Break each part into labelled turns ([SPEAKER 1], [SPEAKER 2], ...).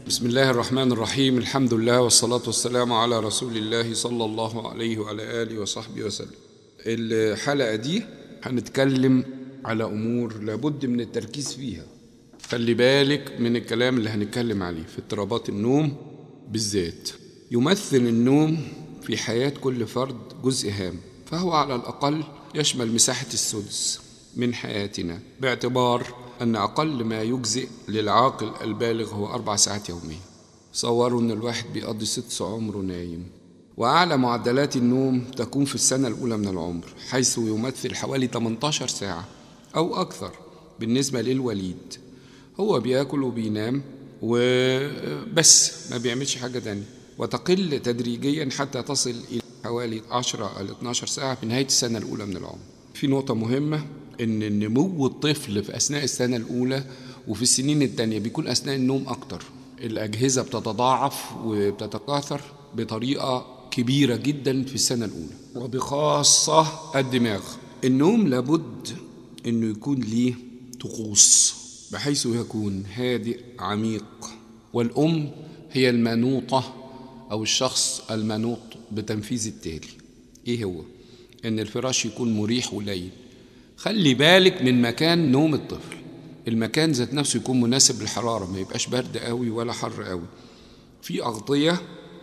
[SPEAKER 1] بسم الله الرحمن الرحيم الحمد لله والصلاة والسلام على رسول الله صلى الله عليه وعلى آله وصحبه وسلم الحلقة دي هنتكلم على أمور لابد من التركيز فيها خلي بالك من الكلام اللي هنتكلم عليه في اضطرابات النوم بالذات يمثل النوم في حياة كل فرد جزء هام فهو على الأقل يشمل مساحة السدس من حياتنا باعتبار أن أقل ما يجزئ للعاقل البالغ هو أربع ساعات يوميا صوروا أن الواحد بيقضي ست عمره نايم وأعلى معدلات النوم تكون في السنة الأولى من العمر حيث يمثل حوالي 18 ساعة أو أكثر بالنسبة للوليد هو بياكل وبينام وبس ما بيعملش حاجة تانية وتقل تدريجيا حتى تصل إلى حوالي 10 إلى 12 ساعة في نهاية السنة الأولى من العمر في نقطة مهمة إن نمو الطفل في أثناء السنة الأولى وفي السنين التانية بيكون أثناء النوم أكتر الأجهزة بتتضاعف وبتتكاثر بطريقة كبيرة جدا في السنة الأولى وبخاصة الدماغ النوم لابد إنه يكون ليه طقوس بحيث يكون هادئ عميق والأم هي المنوطة أو الشخص المنوط بتنفيذ التالي إيه هو؟ إن الفراش يكون مريح ولين خلي بالك من مكان نوم الطفل المكان ذات نفسه يكون مناسب للحرارة ما يبقاش برد قوي ولا حر قوي في أغطية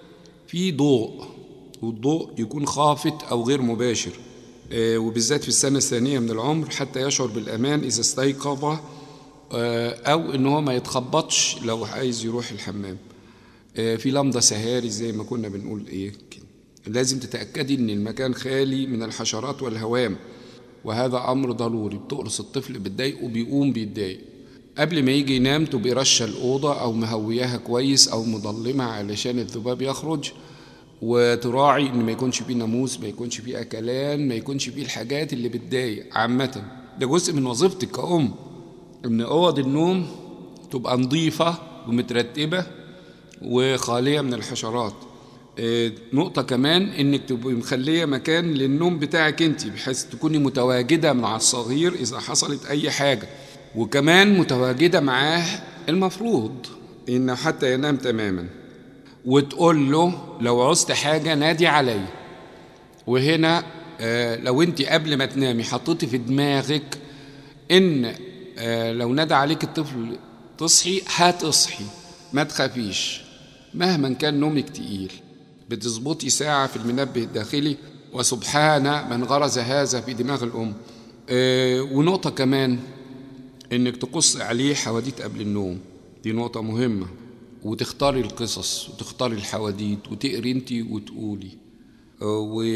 [SPEAKER 1] في ضوء والضوء يكون خافت أو غير مباشر آه وبالذات في السنة الثانية من العمر حتى يشعر بالأمان إذا استيقظ آه أو إن هو ما يتخبطش لو عايز يروح الحمام آه في لمضة سهاري زي ما كنا بنقول إيه كده لازم تتأكدي إن المكان خالي من الحشرات والهوام وهذا أمر ضروري بتقرص الطفل بتضايقه بيقوم بيتضايق قبل ما يجي ينام تبقي رشة الأوضة أو مهوياها كويس أو مضلمة علشان الذباب يخرج وتراعي إن ما يكونش فيه ناموس ما يكونش فيه أكلان ما يكونش فيه الحاجات اللي بتضايق عامة ده جزء من وظيفتك كأم إن أوض النوم تبقى نظيفة ومترتبة وخالية من الحشرات نقطة كمان إنك تبقي مخلية مكان للنوم بتاعك أنت بحيث تكوني متواجدة مع الصغير إذا حصلت أي حاجة وكمان متواجدة معاه المفروض إن حتى ينام تماما وتقول له لو عوزت حاجة نادي علي وهنا لو أنت قبل ما تنامي حطيتي في دماغك إن لو نادى عليك الطفل تصحي هتصحي ما تخافيش مهما كان نومك تقيل بتظبطي ساعة في المنبه الداخلي وسبحان من غرز هذا في دماغ الأم أه ونقطة كمان إنك تقص عليه حواديت قبل النوم دي نقطة مهمة وتختاري القصص وتختاري الحواديت وتقري انت وتقولي أه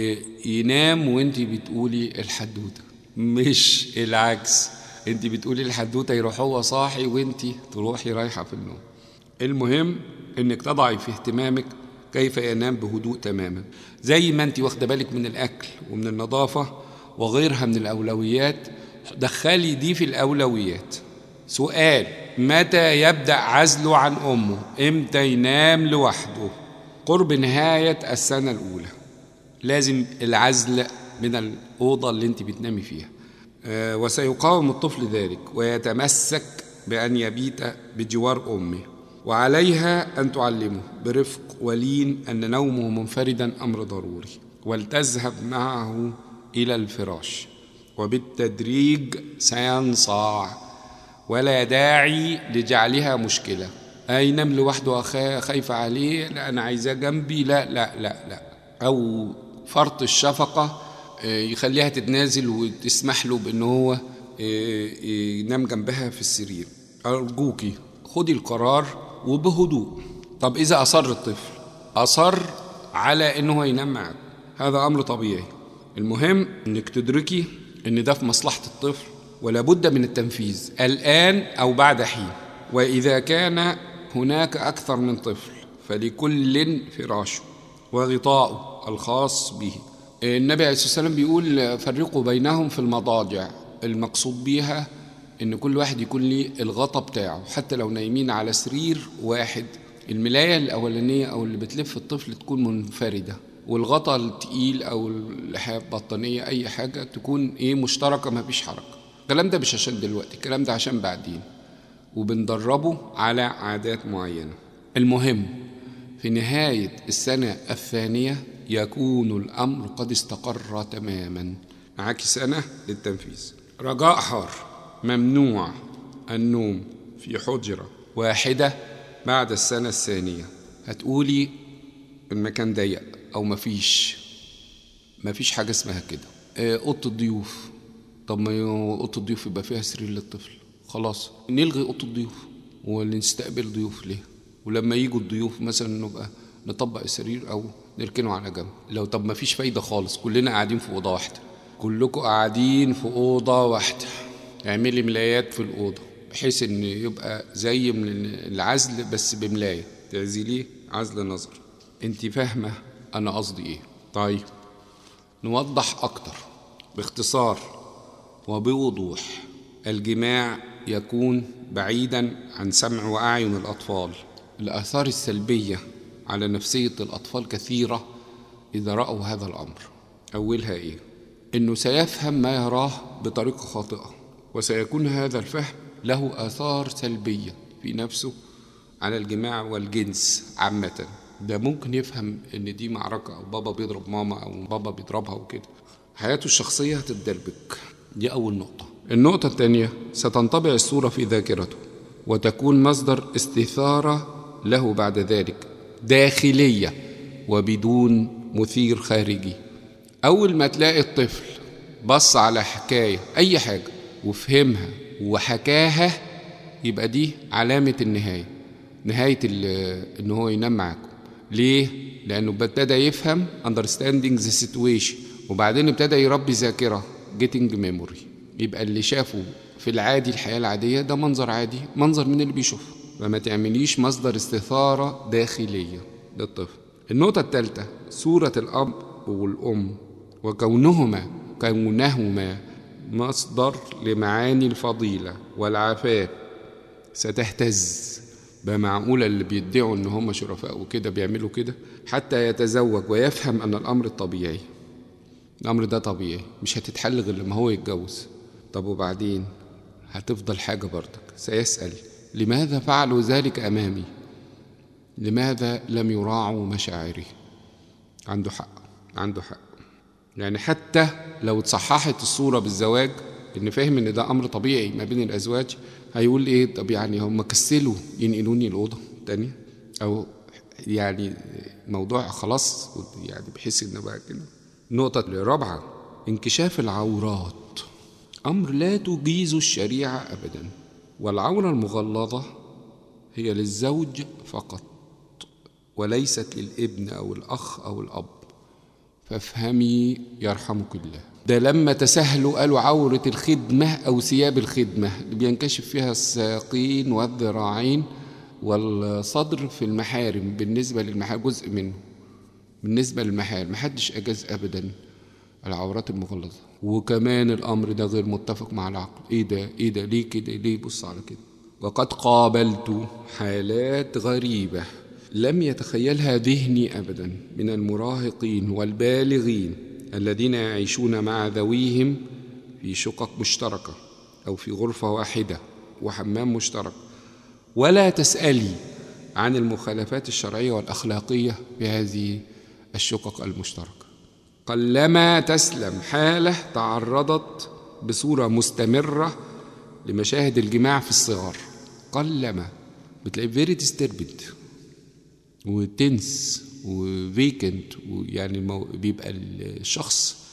[SPEAKER 1] وينام وانت بتقولي الحدوتة مش العكس انت بتقولي الحدوتة يروح هو صاحي وانت تروحي رايحة في النوم المهم انك تضعي في اهتمامك كيف ينام بهدوء تماما زي ما انت واخده بالك من الاكل ومن النظافه وغيرها من الاولويات دخلي دي في الاولويات سؤال متى يبدا عزله عن امه امتى ينام لوحده قرب نهايه السنه الاولى لازم العزل من الاوضه اللي انت بتنامي فيها أه وسيقاوم الطفل ذلك ويتمسك بان يبيت بجوار امه وعليها أن تعلمه برفق ولين أن نومه منفردا أمر ضروري ولتذهب معه إلى الفراش وبالتدريج سينصاع ولا داعي لجعلها مشكلة أينام لوحده خايف عليه لا أنا عايزاه جنبي لا لا لا لا أو فرط الشفقة يخليها تتنازل وتسمح له بأن هو ينام جنبها في السرير أرجوكي خدي القرار وبهدوء طب إذا أصر الطفل أصر على إنه ينام معك هذا أمر طبيعي المهم إنك تدركي إن ده في مصلحة الطفل ولا بد من التنفيذ الآن أو بعد حين وإذا كان هناك أكثر من طفل فلكل فراشه وغطاؤه الخاص به النبي عليه الصلاة والسلام بيقول فرقوا بينهم في المضاجع المقصود بيها ان كل واحد يكون ليه الغطا بتاعه حتى لو نايمين على سرير واحد الملايه الاولانيه او اللي بتلف الطفل تكون منفرده والغطا التقيل او البطانيه اي حاجه تكون ايه مشتركه ما فيش حركه الكلام ده مش عشان دلوقتي الكلام ده عشان بعدين وبندربه على عادات معينه المهم في نهاية السنة الثانية يكون الأمر قد استقر تماما معاك سنة للتنفيذ رجاء حار ممنوع النوم في حجرة واحدة بعد السنة الثانية هتقولي المكان ضيق أو مفيش مفيش حاجة اسمها كده آه، أوضة الضيوف طب ما أوضة الضيوف يبقى فيها سرير للطفل خلاص نلغي أوضة الضيوف ونستقبل ضيوف ليه ولما يجوا الضيوف مثلا نبقى نطبق السرير أو نركنه على جنب لو طب ما فيش فايدة خالص كلنا قاعدين في أوضة واحدة كلكم قاعدين في أوضة واحدة اعملي ملايات في الأوضة بحيث إن يبقى زي من العزل بس بملاية تعزليه عزل نظر انت فاهمة أنا قصدي إيه طيب نوضح أكتر باختصار وبوضوح الجماع يكون بعيدا عن سمع وأعين الأطفال الآثار السلبية على نفسية الأطفال كثيرة إذا رأوا هذا الأمر أولها إيه؟ إنه سيفهم ما يراه بطريقة خاطئة وسيكون هذا الفهم له آثار سلبية في نفسه على الجماع والجنس عامة ده ممكن يفهم إن دي معركة أو بابا بيضرب ماما أو بابا بيضربها وكده حياته الشخصية هتتدربك دي أول نقطة النقطة الثانية ستنطبع الصورة في ذاكرته وتكون مصدر استثارة له بعد ذلك داخلية وبدون مثير خارجي أول ما تلاقي الطفل بص على حكاية أي حاجة وفهمها وحكاها يبقى دي علامة النهاية نهاية إن هو ينام معاكم ليه؟ لأنه ابتدى يفهم understanding the situation وبعدين ابتدى يربي ذاكرة getting memory يبقى اللي شافه في العادي الحياة العادية ده منظر عادي منظر من اللي بيشوفه فما تعمليش مصدر استثارة داخلية للطفل النقطة الثالثة صورة الأب والأم وكونهما كونهما مصدر لمعاني الفضيلة والعفاف ستهتز بمعقولة اللي بيدعوا ان هم شرفاء وكده بيعملوا كده حتى يتزوج ويفهم ان الامر الطبيعي الامر ده طبيعي مش هتتحل غير لما هو يتجوز طب وبعدين هتفضل حاجة برضك سيسأل لماذا فعلوا ذلك أمامي لماذا لم يراعوا مشاعري عنده حق عنده حق يعني حتى لو تصححت الصورة بالزواج إن فاهم إن ده أمر طبيعي ما بين الأزواج هيقول إيه طب يعني هم كسلوا ينقلوني الأوضة تانية أو يعني موضوع خلاص يعني بحيث إن بقى كده النقطة الرابعة انكشاف العورات أمر لا تجيز الشريعة أبدا والعورة المغلظة هي للزوج فقط وليست للابن أو الأخ أو الأب فافهمي يرحمك الله ده لما تسهلوا قالوا عورة الخدمة أو ثياب الخدمة اللي بينكشف فيها الساقين والذراعين والصدر في المحارم بالنسبة للمحارم جزء منه بالنسبة للمحارم محدش أجاز أبدا العورات المغلظة وكمان الأمر ده غير متفق مع العقل إيه ده إيه ده ليه كده ليه بص على كده وقد قابلت حالات غريبة لم يتخيلها ذهني أبدا من المراهقين والبالغين الذين يعيشون مع ذويهم في شقق مشتركة أو في غرفة واحدة وحمام مشترك ولا تسألي عن المخالفات الشرعية والأخلاقية في هذه الشقق المشتركة قلما تسلم حالة تعرضت بصورة مستمرة لمشاهد الجماع في الصغر قلما بتلاقي فيري ديستربد وتنس وفيكنت ويعني المو... بيبقى الشخص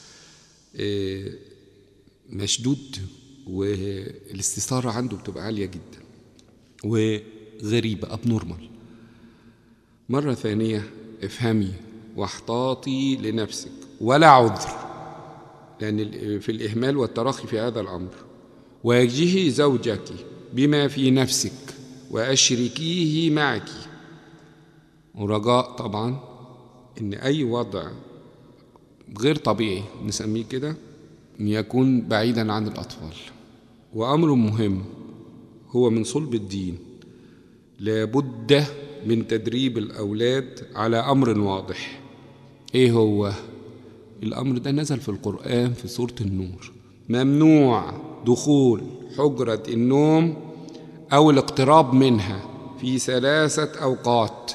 [SPEAKER 1] مشدود والاستثارة عنده بتبقى عالية جدا وغريبة أبنورمال مرة ثانية افهمي واحتاطي لنفسك ولا عذر لأن يعني في الإهمال والتراخي في هذا الأمر واجهي زوجك بما في نفسك وأشركيه معك ورجاء طبعا إن أي وضع غير طبيعي نسميه كده أن يكون بعيدا عن الأطفال وأمر مهم هو من صلب الدين لابد من تدريب الأولاد على أمر واضح إيه هو؟ الأمر ده نزل في القرآن في سورة النور ممنوع دخول حجرة النوم أو الاقتراب منها في ثلاثة أوقات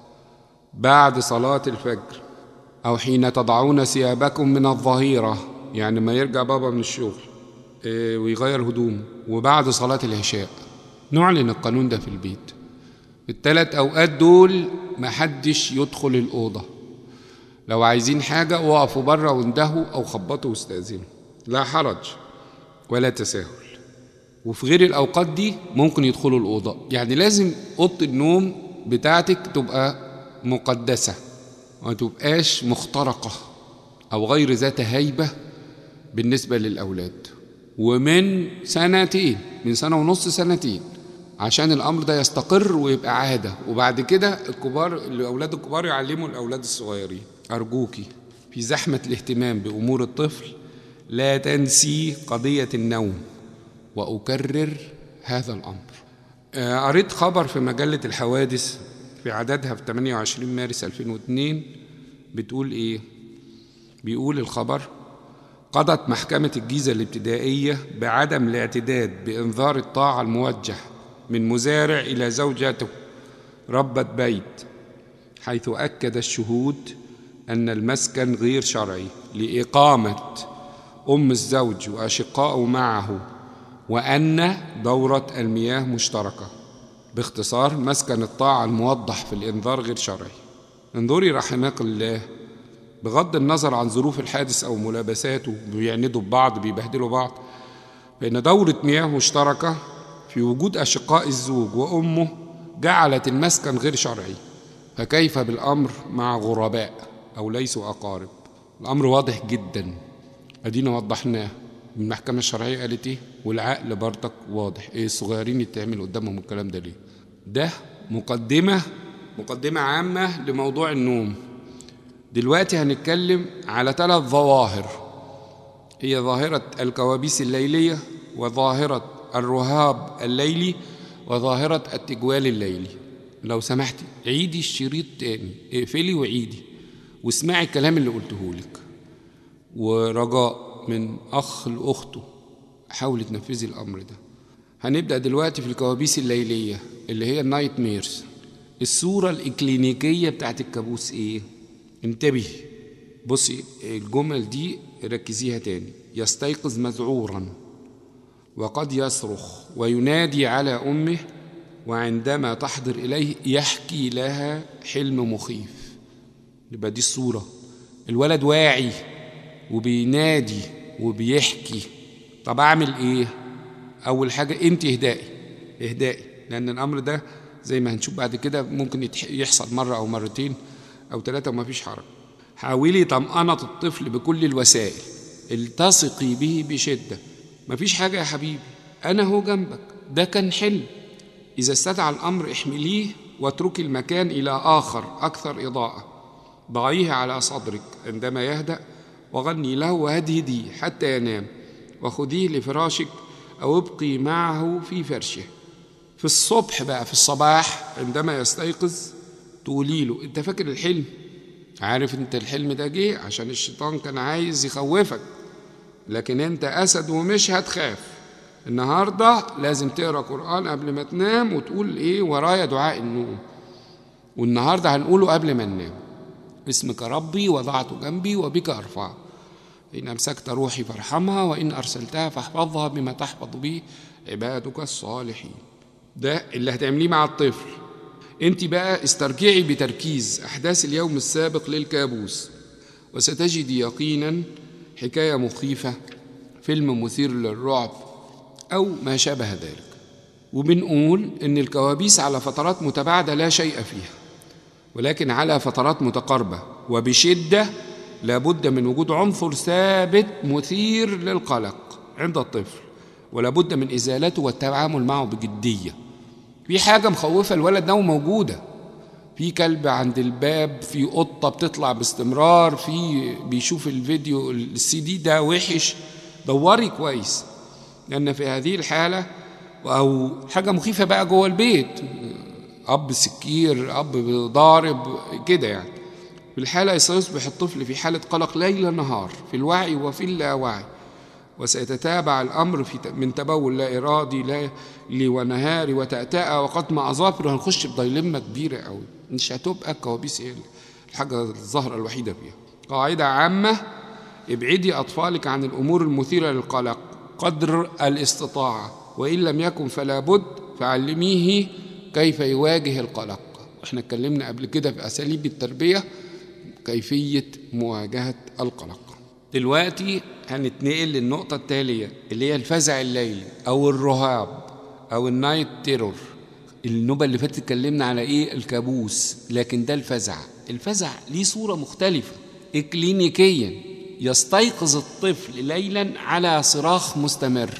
[SPEAKER 1] بعد صلاة الفجر أو حين تضعون ثيابكم من الظهيرة يعني ما يرجع بابا من الشغل إيه، ويغير هدومه وبعد صلاة العشاء نعلن القانون ده في البيت الثلاث أوقات دول محدش يدخل الأوضة لو عايزين حاجة وقفوا بره واندهوا أو خبطوا واستأذنوا لا حرج ولا تساهل وفي غير الأوقات دي ممكن يدخلوا الأوضة يعني لازم أوضة النوم بتاعتك تبقى مقدسة ما تبقاش مخترقة أو غير ذات هيبة بالنسبة للأولاد ومن سنتين من سنة ونص سنتين عشان الأمر ده يستقر ويبقى عادة وبعد كده الكبار الأولاد الكبار يعلموا الأولاد الصغيرين أرجوكي في زحمة الاهتمام بأمور الطفل لا تنسي قضية النوم وأكرر هذا الأمر آه، قريت خبر في مجلة الحوادث في عددها في 28 مارس 2002 بتقول إيه؟ بيقول الخبر قضت محكمة الجيزة الابتدائية بعدم الاعتداد بإنذار الطاعة الموجه من مزارع إلى زوجته ربة بيت حيث أكد الشهود أن المسكن غير شرعي لإقامة أم الزوج وأشقائه معه وأن دورة المياه مشتركة باختصار مسكن الطاعة الموضح في الإنذار غير شرعي انظري رحمك الله بغض النظر عن ظروف الحادث أو ملابساته بيعندوا ببعض بيبهدلوا بعض فإن دورة مياه مشتركة في وجود أشقاء الزوج وأمه جعلت المسكن غير شرعي فكيف بالأمر مع غرباء أو ليسوا أقارب الأمر واضح جدا أدينا وضحناه المحكمة الشرعية قالت إيه والعقل برضك واضح إيه الصغيرين يتعمل قدامهم الكلام ده ليه ده مقدمة مقدمة عامة لموضوع النوم دلوقتي هنتكلم على ثلاث ظواهر هي ظاهرة الكوابيس الليلية وظاهرة الرهاب الليلي وظاهرة التجوال الليلي لو سمحتي عيدي الشريط تاني اقفلي وعيدي واسمعي الكلام اللي قلته لك ورجاء من أخ لأخته حاولي تنفذي الأمر ده هنبدأ دلوقتي في الكوابيس الليلية اللي هي النايت ميرز الصورة الإكلينيكية بتاعت الكابوس إيه؟ انتبهي بصي الجمل دي ركزيها تاني يستيقظ مذعورا وقد يصرخ وينادي على امه وعندما تحضر اليه يحكي لها حلم مخيف يبقى دي الصوره الولد واعي وبينادي وبيحكي طب اعمل ايه اول حاجه انت اهدائي اهدائي لان الامر ده زي ما هنشوف بعد كده ممكن يحصل مره او مرتين او ثلاثه وما فيش حرج حاولي طمأنة الطفل بكل الوسائل التصقي به بشده مفيش حاجة يا حبيبي أنا هو جنبك ده كان حلم إذا استدعى الأمر احمليه واتركي المكان إلى آخر أكثر إضاءة ضعيه على صدرك عندما يهدأ وغني له وهدهديه حتى ينام وخذيه لفراشك أو ابقي معه في فرشه في الصبح بقى في الصباح عندما يستيقظ تقولي له انت فاكر الحلم عارف انت الحلم ده جه عشان الشيطان كان عايز يخوفك لكن انت اسد ومش هتخاف النهارده لازم تقرا قران قبل ما تنام وتقول ايه ورايا دعاء النوم والنهارده هنقوله قبل ما ننام اسمك ربي وضعت جنبي وبك ارفع ان امسكت روحي فارحمها وان ارسلتها فاحفظها بما تحفظ به عبادك الصالحين ده اللي هتعمليه مع الطفل انت بقى استرجعي بتركيز احداث اليوم السابق للكابوس وستجد يقينا حكاية مخيفة فيلم مثير للرعب أو ما شابه ذلك وبنقول إن الكوابيس على فترات متباعدة لا شيء فيها ولكن على فترات متقاربة وبشدة لابد من وجود عنصر ثابت مثير للقلق عند الطفل ولابد من إزالته والتعامل معه بجدية في حاجة مخوفة الولد ده موجودة في كلب عند الباب في قطه بتطلع باستمرار في بيشوف الفيديو السي دي ده وحش دوري كويس لان في هذه الحاله او حاجه مخيفه بقى جوه البيت اب سكير اب ضارب كده يعني في الحاله سيصبح الطفل في حاله قلق ليل نهار في الوعي وفي اللاوعي وسيتتابع الأمر في من تبول لا إرادي لا لي ونهاري وتأتأة وقطم أظافر هنخش بدايلمة كبيرة قوي مش هتبقى الكوابيس هي الحاجة الظاهرة الوحيدة فيها قاعدة عامة ابعدي أطفالك عن الأمور المثيرة للقلق قدر الاستطاعة وإن لم يكن فلا بد فعلميه كيف يواجه القلق احنا اتكلمنا قبل كده في أساليب التربية كيفية مواجهة القلق دلوقتي هنتنقل للنقطة التالية اللي هي الفزع الليلي أو الرهاب أو النايت تيرور النوبة اللي فاتت اتكلمنا على إيه الكابوس لكن ده الفزع الفزع ليه صورة مختلفة إكلينيكيا يستيقظ الطفل ليلا على صراخ مستمر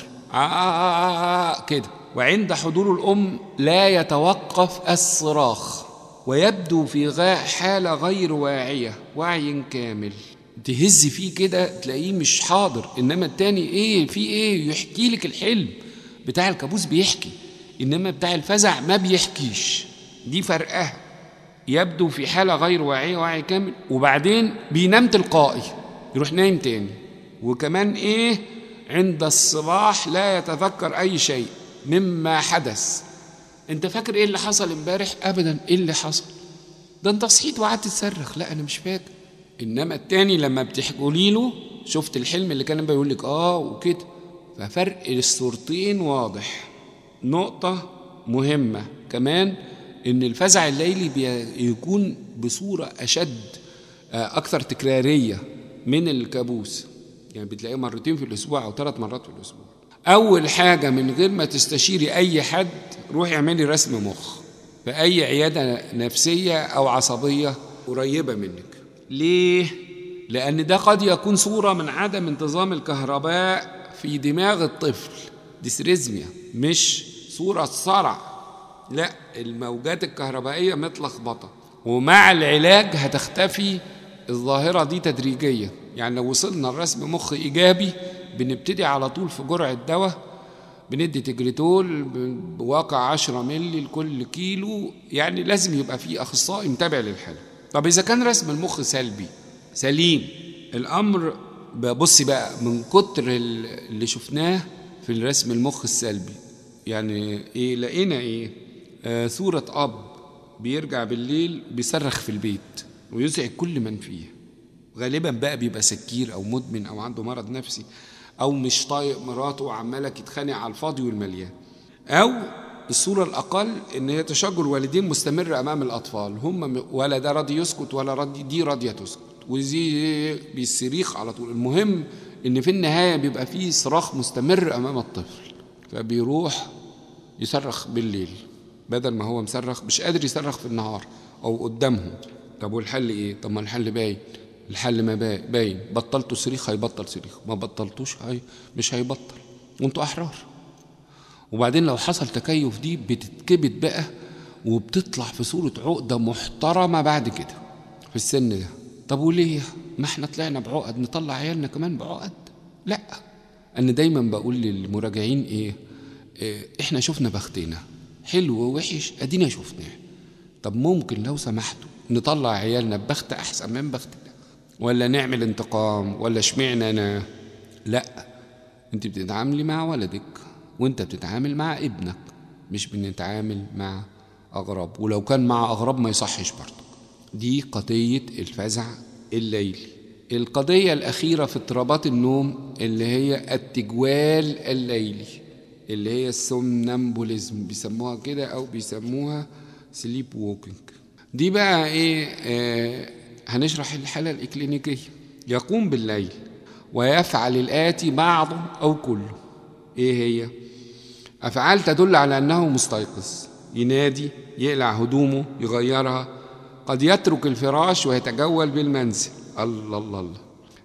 [SPEAKER 1] آه كده وعند حضور الأم لا يتوقف الصراخ ويبدو في غاء حالة غير واعية وعي كامل تهز فيه كده تلاقيه مش حاضر انما التاني ايه في ايه يحكي لك الحلم بتاع الكابوس بيحكي انما بتاع الفزع ما بيحكيش دي فرقها يبدو في حالة غير واعية وعي كامل وبعدين بينام تلقائي يروح نايم تاني وكمان ايه عند الصباح لا يتذكر اي شيء مما حدث انت فاكر ايه اللي حصل امبارح ابدا ايه اللي حصل ده انت صحيت وقعدت تصرخ لا انا مش فاكر انما التاني لما بتحكوا له شفت الحلم اللي كان بيقول لك اه وكده ففرق الصورتين واضح نقطة مهمة كمان ان الفزع الليلي بيكون بصورة اشد اكثر تكرارية من الكابوس يعني بتلاقيه مرتين في الاسبوع او ثلاث مرات في الاسبوع اول حاجة من غير ما تستشيري اي حد روحي اعملي رسم مخ في اي عيادة نفسية او عصبية قريبة منك ليه؟ لأن ده قد يكون صورة من عدم انتظام الكهرباء في دماغ الطفل ديسريزميا مش صورة صرع لا الموجات الكهربائية متلخبطة ومع العلاج هتختفي الظاهرة دي تدريجيا يعني لو وصلنا لرسم مخ إيجابي بنبتدي على طول في جرعة دواء بندي تجريتول بواقع 10 مللي لكل كيلو يعني لازم يبقى في أخصائي متابع للحالة طب إذا كان رسم المخ سلبي سليم الأمر بصي بقى من كتر اللي شفناه في الرسم المخ السلبي يعني إيه لقينا إيه آه صورة أب بيرجع بالليل بيصرخ في البيت ويزعج كل من فيه غالبا بقى بيبقى سكير أو مدمن أو عنده مرض نفسي أو مش طايق مراته وعمالة تتخانق على الفاضي والمليان أو الصورة الأقل إن هي تشاجر والدين مستمر أمام الأطفال هم ولا ده راضي يسكت ولا راضي دي راضية تسكت ودي بالصريخ على طول المهم إن في النهاية بيبقى فيه صراخ مستمر أمام الطفل فبيروح يصرخ بالليل بدل ما هو مصرخ مش قادر يصرخ في النهار أو قدامهم طب والحل إيه؟ طب ما الحل باين الحل ما باين بطلتوا صريخ هيبطل صريخ ما بطلتوش هي مش هيبطل وانتوا أحرار وبعدين لو حصل تكيف دي بتتكبت بقى وبتطلع في صورة عقدة محترمة بعد كده في السن ده طب وليه ما احنا طلعنا بعقد نطلع عيالنا كمان بعقد لا انا دايما بقول للمراجعين ايه, إيه احنا شفنا بختنا حلو ووحش ادينا شفناه طب ممكن لو سمحتوا نطلع عيالنا ببخت احسن من بختنا ولا نعمل انتقام ولا اشمعنى انا لا انت بتتعاملي مع ولدك وانت بتتعامل مع ابنك مش بنتعامل مع اغراب ولو كان مع اغراب ما يصحش برضه دي قضية الفزع الليلي القضية الأخيرة في اضطرابات النوم اللي هي التجوال الليلي اللي هي السومنامبوليزم بيسموها كده أو بيسموها سليب ووكينج دي بقى إيه آه هنشرح الحالة الإكلينيكية يقوم بالليل ويفعل الآتي بعضه أو كله إيه هي؟ أفعال تدل على أنه مستيقظ ينادي يقلع هدومه يغيرها قد يترك الفراش ويتجول بالمنزل الله الله الله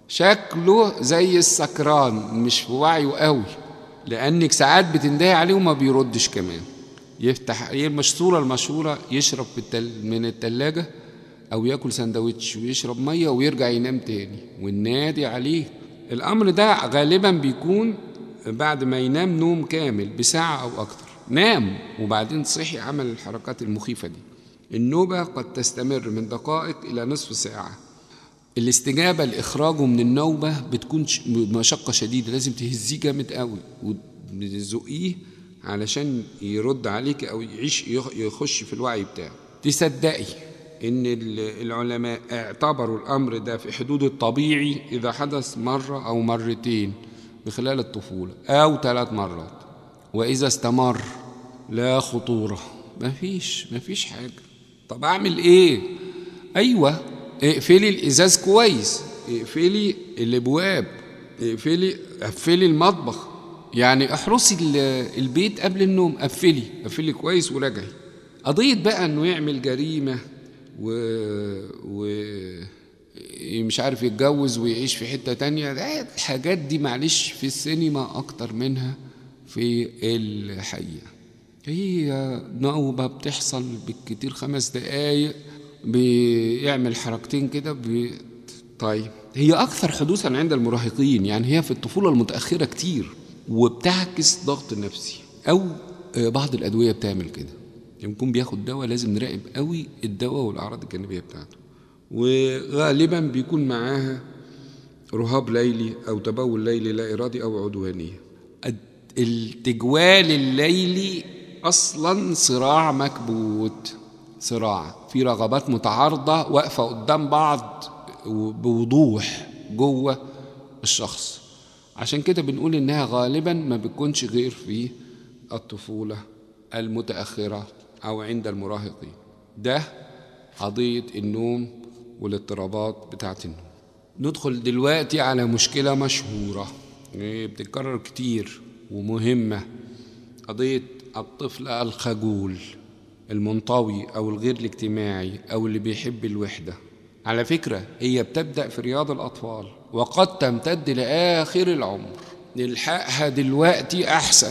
[SPEAKER 1] شكله زي السكران مش في وعيه قوي لأنك ساعات بتندهي عليه وما بيردش كمان يفتح ايه المشطورة المشهورة يشرب من التلاجة أو ياكل سندوتش ويشرب مية ويرجع ينام تاني والنادي عليه الأمر ده غالبا بيكون بعد ما ينام نوم كامل بساعة أو أكتر نام وبعدين صحي عمل الحركات المخيفة دي النوبة قد تستمر من دقائق إلى نصف ساعة الاستجابة لإخراجه من النوبة بتكون مشقة شديدة لازم تهزيه جامد قوي وتزقيه علشان يرد عليك أو يعيش يخش في الوعي بتاعه تصدقي إن العلماء اعتبروا الأمر ده في حدود الطبيعي إذا حدث مرة أو مرتين بخلال الطفولة أو ثلاث مرات وإذا استمر لا خطورة مفيش مفيش حاجة طب أعمل إيه؟ أيوة اقفلي الإزاز كويس اقفلي الأبواب اقفلي قفلي المطبخ يعني احرسي البيت قبل النوم قفلي قفلي كويس وراجعي قضية بقى إنه يعمل جريمة و, و... مش عارف يتجوز ويعيش في حتة تانية ده الحاجات دي معلش في السينما أكتر منها في الحقيقة هي نوبة بتحصل بالكتير خمس دقايق بيعمل حركتين كده بي... طيب هي أكثر حدوثا عند المراهقين يعني هي في الطفولة المتأخرة كتير وبتعكس ضغط نفسي أو بعض الأدوية بتعمل كده يكون بياخد دواء لازم نراقب قوي الدواء والأعراض الجانبية بتاعته وغالبا بيكون معاها رهاب ليلي أو تبول ليلي لا إرادي أو عدوانية التجوال الليلي أصلا صراع مكبوت صراع في رغبات متعارضة واقفة قدام بعض بوضوح جوه الشخص عشان كده بنقول إنها غالبا ما بتكونش غير في الطفولة المتأخرة أو عند المراهقين ده قضية النوم والاضطرابات بتاعت النوم ندخل دلوقتي على مشكلة مشهورة بتتكرر كتير ومهمة قضية الطفل الخجول المنطوي أو الغير الاجتماعي أو اللي بيحب الوحدة على فكرة هي بتبدأ في رياض الأطفال وقد تمتد لآخر العمر نلحقها دلوقتي أحسن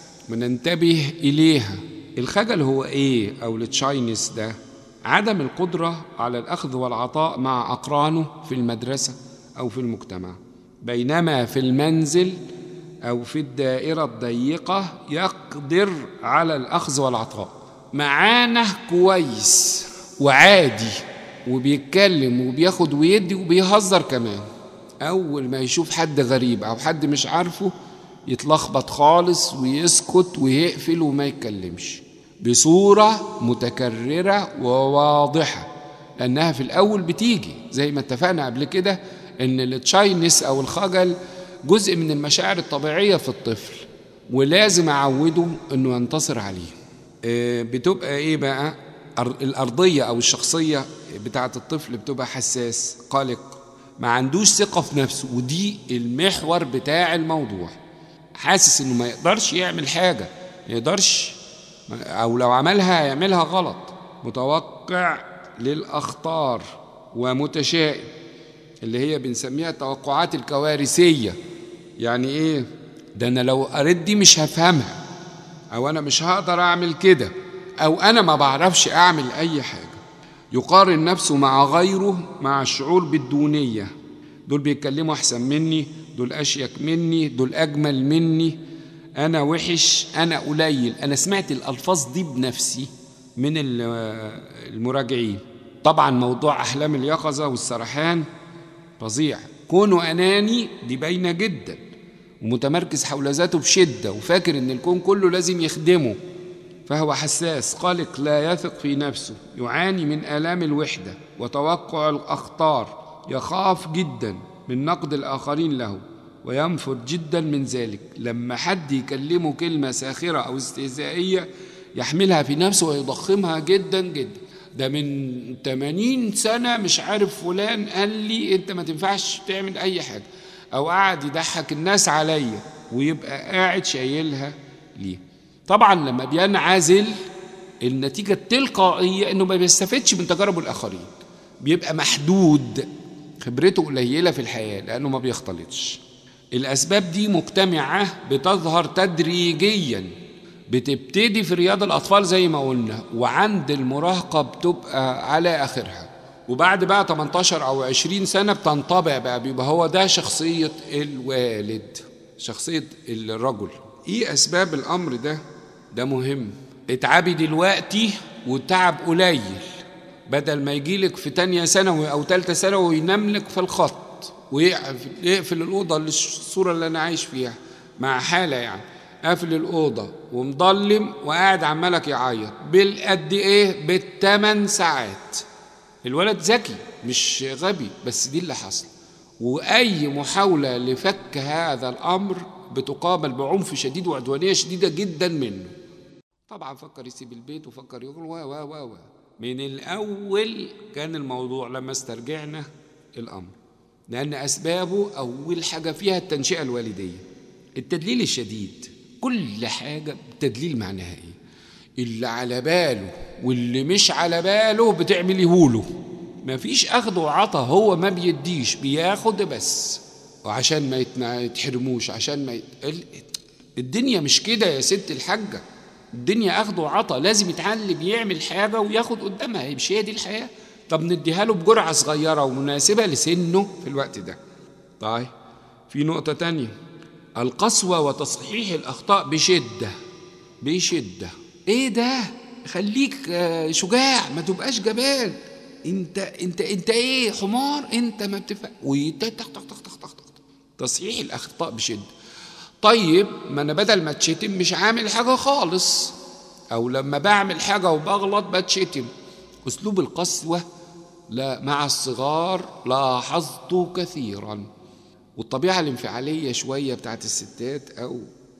[SPEAKER 1] وننتبه إليها الخجل هو إيه أو التشاينس ده عدم القدرة على الأخذ والعطاء مع أقرانه في المدرسة أو في المجتمع بينما في المنزل أو في الدائرة الضيقة يقدر على الأخذ والعطاء معانا كويس وعادي وبيتكلم وبياخد ويدي وبيهزر كمان أول ما يشوف حد غريب أو حد مش عارفه يتلخبط خالص ويسكت ويقفل وما يتكلمش بصورة متكررة وواضحة لأنها في الأول بتيجي زي ما اتفقنا قبل كده إن التشاينس أو الخجل جزء من المشاعر الطبيعية في الطفل ولازم أعوده إنه ينتصر عليه بتبقى إيه بقى الأرضية أو الشخصية بتاعة الطفل بتبقى حساس قلق ما عندوش ثقة في نفسه ودي المحور بتاع الموضوع حاسس إنه ما يقدرش يعمل حاجة ما يقدرش أو لو عملها هيعملها غلط متوقع للأخطار ومتشائم اللي هي بنسميها التوقعات الكوارثية يعني إيه؟ ده أنا لو قريت دي مش هفهمها أو أنا مش هقدر أعمل كده أو أنا ما بعرفش أعمل أي حاجة يقارن نفسه مع غيره مع الشعور بالدونية دول بيتكلموا أحسن مني دول أشيك مني دول أجمل مني أنا وحش أنا قليل أنا سمعت الألفاظ دي بنفسي من المراجعين طبعا موضوع أحلام اليقظة والسرحان فظيع كونه أناني دي باينة جدا ومتمركز حول ذاته بشدة وفاكر إن الكون كله لازم يخدمه فهو حساس قلق لا يثق في نفسه يعاني من آلام الوحدة وتوقع الأخطار يخاف جدا من نقد الآخرين له وينفر جدا من ذلك لما حد يكلمه كلمة ساخرة أو استهزائية يحملها في نفسه ويضخمها جدا جدا ده من 80 سنة مش عارف فلان قال لي أنت ما تنفعش تعمل أي حاجة أو قاعد يضحك الناس عليا ويبقى قاعد شايلها ليه طبعا لما بينعزل النتيجة التلقائية إنه ما بيستفدش من تجارب الآخرين بيبقى محدود خبرته قليلة في الحياة لأنه ما بيختلطش الأسباب دي مجتمعة بتظهر تدريجيا بتبتدي في رياض الأطفال زي ما قلنا وعند المراهقة بتبقى على آخرها وبعد بقى 18 أو 20 سنة بتنطبع بقى بيبقى هو ده شخصية الوالد شخصية الرجل إيه أسباب الأمر ده؟ ده مهم اتعبي دلوقتي والتعب قليل بدل ما يجيلك في تانية ثانوي أو تالتة ثانوي وينام لك في الخط ويقفل الأوضة الصورة اللي أنا عايش فيها مع حالة يعني قافل الأوضة ومضلم وقاعد عمالك يعيط بالقد إيه بالثمان ساعات الولد ذكي مش غبي بس دي اللي حصل وأي محاولة لفك هذا الأمر بتقابل بعنف شديد وعدوانية شديدة جدا منه طبعا فكر يسيب البيت وفكر يقول وا وا وا وا من الأول كان الموضوع لما استرجعنا الأمر لأن أسبابه أول حاجة فيها التنشئة الوالدية التدليل الشديد كل حاجة تدليل معناها إيه اللي على باله واللي مش على باله بتعمليه له مفيش أخذ وعطا هو ما بيديش بياخد بس وعشان ما يتحرموش عشان ما يت... الدنيا مش كده يا ست الحاجة الدنيا أخذ وعطا لازم يتعلم يعمل حاجة وياخد قدامها مش هي دي الحياة طب نديها له بجرعة صغيرة ومناسبة لسنه في الوقت ده طيب في نقطة تانية القسوة وتصحيح الأخطاء بشدة بشدة إيه ده خليك شجاع ما تبقاش جبان انت انت انت ايه حمار انت ما بتفهم ويتخ تخ تخ تخ تخ تصحيح الاخطاء بشده طيب ما انا بدل ما اتشتم مش عامل حاجه خالص او لما بعمل حاجه وبغلط بتشتم اسلوب القسوه لا مع الصغار لاحظته كثيرا والطبيعه الانفعاليه شويه بتاعت الستات او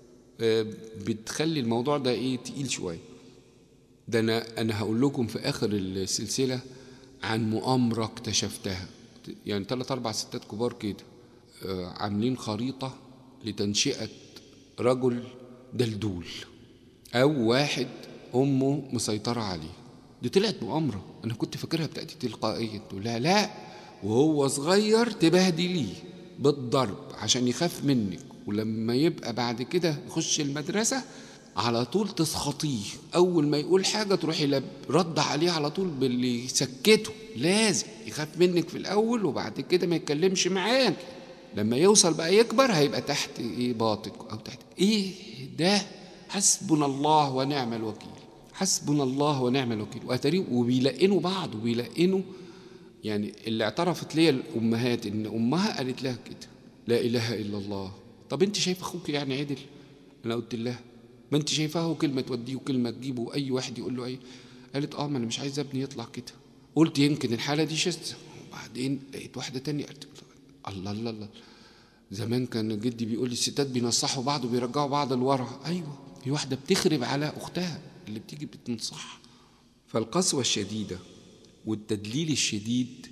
[SPEAKER 1] بتخلي الموضوع ده ايه تقيل شويه ده انا انا هقول لكم في اخر السلسله عن مؤامره اكتشفتها يعني ثلاث اربع ستات كبار كده عاملين خريطه لتنشئه رجل دلدول او واحد امه مسيطره عليه دي طلعت مؤامره انا كنت فاكرها بتاتي تلقائيا تقول لها لا وهو صغير تبهدليه بالضرب عشان يخاف منك ولما يبقى بعد كده يخش المدرسه على طول تسخطيه اول ما يقول حاجه تروحي رد عليه على طول باللي يسكته لازم يخاف منك في الاول وبعد كده ما يتكلمش معاك لما يوصل بقى يكبر هيبقى تحت ايه باطك او تحت ايه ده حسبنا الله ونعم الوكيل حسبنا الله ونعم الوكيل واتاريه وبيلقنوا بعض وبيلقنوا يعني اللي اعترفت ليا الامهات ان امها قالت لها كده لا اله الا الله طب انت شايف اخوك يعني عدل انا قلت لها ما انت شايفاه كلمه توديه وكلمه تجيبه واي واحد يقول له ايه قالت اه ما انا مش عايز ابني يطلع كده قلت يمكن الحاله دي شاذه وبعدين لقيت واحده تانية قلت الله الله الله زمان كان جدي بيقول لي الستات بينصحوا بعض وبيرجعوا بعض لورا ايوه في واحده بتخرب على اختها اللي بتيجي بتنصحها فالقسوه الشديده والتدليل الشديد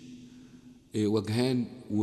[SPEAKER 1] وجهان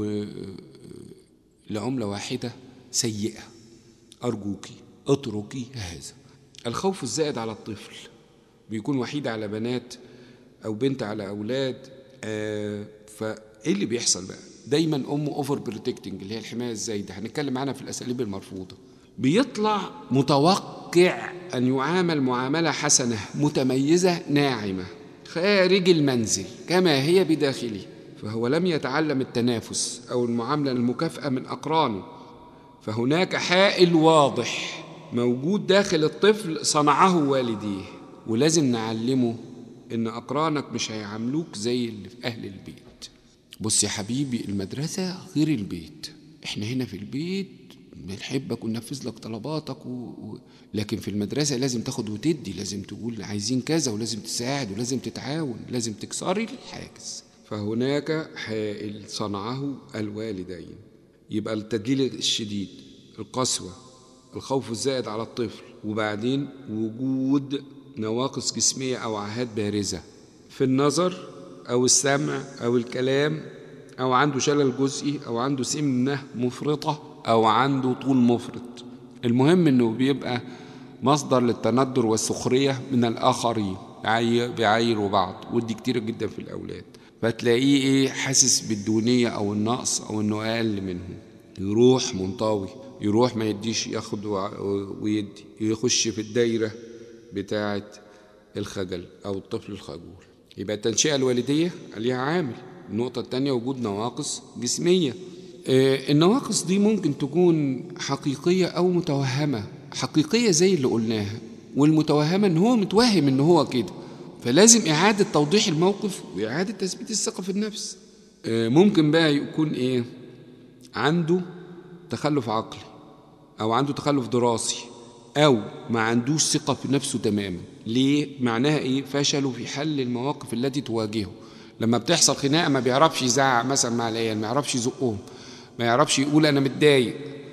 [SPEAKER 1] لعمله واحده سيئه ارجوكي اتركي هذا الخوف الزائد على الطفل بيكون وحيد على بنات او بنت على اولاد آه فايه اللي بيحصل بقى دايما امه اوفر بروتكتنج اللي هي الحمايه الزايده هنتكلم عنها في الاساليب المرفوضه بيطلع متوقع ان يعامل معامله حسنه متميزه ناعمه خارج المنزل كما هي بداخله فهو لم يتعلم التنافس او المعامله المكافاه من اقرانه فهناك حائل واضح موجود داخل الطفل صنعه والديه ولازم نعلمه ان اقرانك مش هيعاملوك زي اللي في اهل البيت بص يا حبيبي المدرسه غير البيت احنا هنا في البيت بنحبك وننفذ لك طلباتك و... و... لكن في المدرسة لازم تاخد وتدي لازم تقول عايزين كذا ولازم تساعد ولازم تتعاون لازم تكسري الحاجز فهناك حائل صنعه الوالدين يبقى التدليل الشديد القسوة الخوف الزائد على الطفل وبعدين وجود نواقص جسمية أو عاهات بارزة في النظر أو السمع أو الكلام أو عنده شلل جزئي أو عنده سمنة مفرطة أو عنده طول مفرط المهم إنه بيبقى مصدر للتندر والسخرية من الآخرين بيعايروا بعض ودي كتير جدا في الأولاد فتلاقيه إيه حاسس بالدونية أو النقص أو إنه أقل منهم يروح منطوي يروح ما يديش ياخد ويدي يخش في الدايرة بتاعة الخجل أو الطفل الخجول يبقى التنشئة الوالدية عليها عامل النقطة الثانية وجود نواقص جسمية النواقص دي ممكن تكون حقيقية أو متوهمة حقيقية زي اللي قلناها والمتوهمة إن هو متوهم إن هو كده فلازم إعادة توضيح الموقف وإعادة تثبيت الثقة في النفس آه، ممكن بقى يكون إيه عنده تخلف عقلي أو عنده تخلف دراسي أو ما عندوش ثقة في نفسه تماما ليه؟ معناها إيه؟ فشلوا في حل المواقف التي تواجهه لما بتحصل خناقة ما بيعرفش يزعق مثلا مع العيال ما يعرفش يزقهم ما يعرفش يقول أنا متضايق